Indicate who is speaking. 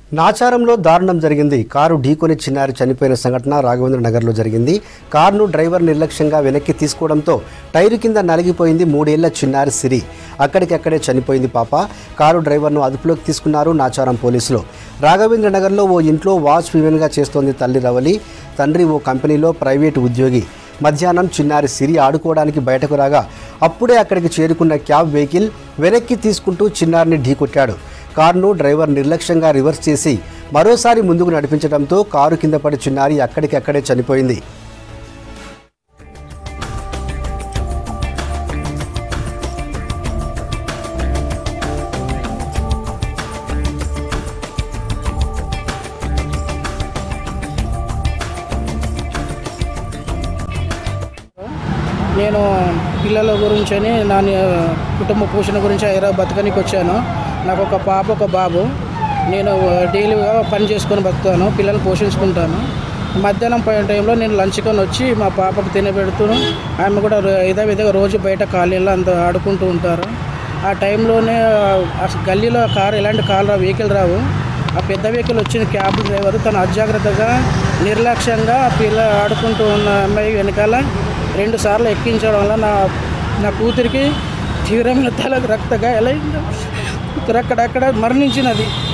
Speaker 1: నాచారంలో దారుణం జరిగింది కారు ఢీకొని చిన్నారి చనిపోయిన సంఘటన రాఘవేంద్ర నగర్లో జరిగింది కారును డ్రైవర్ నిర్లక్ష్యంగా వెనక్కి తీసుకోవడంతో టైరు కింద నలిగిపోయింది మూడేళ్ల చిన్నారి సిరి అక్కడికక్కడే చనిపోయింది పాప కారు డ్రైవర్ను అదుపులోకి తీసుకున్నారు నాచారం పోలీసులు రాఘవేంద్ర నగర్లో ఓ ఇంట్లో వాచ్ విమెన్గా చేస్తోంది తల్లి రవలి తండ్రి ఓ కంపెనీలో ప్రైవేటు ఉద్యోగి మధ్యాహ్నం చిన్నారి సిరి ఆడుకోవడానికి బయటకు రాగా అప్పుడే అక్కడికి చేరుకున్న క్యాబ్ వెహికల్ వెనక్కి తీసుకుంటూ చిన్నారిని ఢీకొట్టాడు కారును డ్రైవర్ నిర్లక్ష్యంగా రివర్స్ చేసి మరోసారి ముందుకు నడిపించడంతో కారు కింద పడి చిన్నారి అక్కడికక్కడే చనిపోయింది
Speaker 2: నేను పిల్లల గురించి అని నా ని- కుటుంబ పోషణ గురించి హైదరాబాద్ బతకనికి వచ్చాను నాకు ఒక పాప ఒక బాబు నేను డైలీగా పని చేసుకొని బతుకుతాను పిల్లల్ని పోషించుకుంటాను మధ్యాహ్నం పోయిన టైంలో నేను లంచ్ కొని వచ్చి మా పాపకు తినబెడుతూను ఆమె కూడా రో- ఇదే విధంగా రోజు బయట కాలనీలో అంత ఆడుకుంటూ ఉంటారు ఆ టైంలోనే ఆ గల్లీలో కారు ఎలాంటి కారు రా వెహికల్ రావు ఆ పెద్ద వెహికల్ వచ్చిన క్యాబ్ డ్రైవర్ తను అజాగ్రత్తగా నిర్లక్ష్యంగా ఆ పిల్ల ఆడుకుంటూ ఉన్న అమ్మాయి వెనకాల రెండు సార్లు ఎక్కించడం వల్ల నా నా కూతురికి తీవ్రమైన తలకు రక్త గాయాలైంది అక్కడక్కడ మరణించినది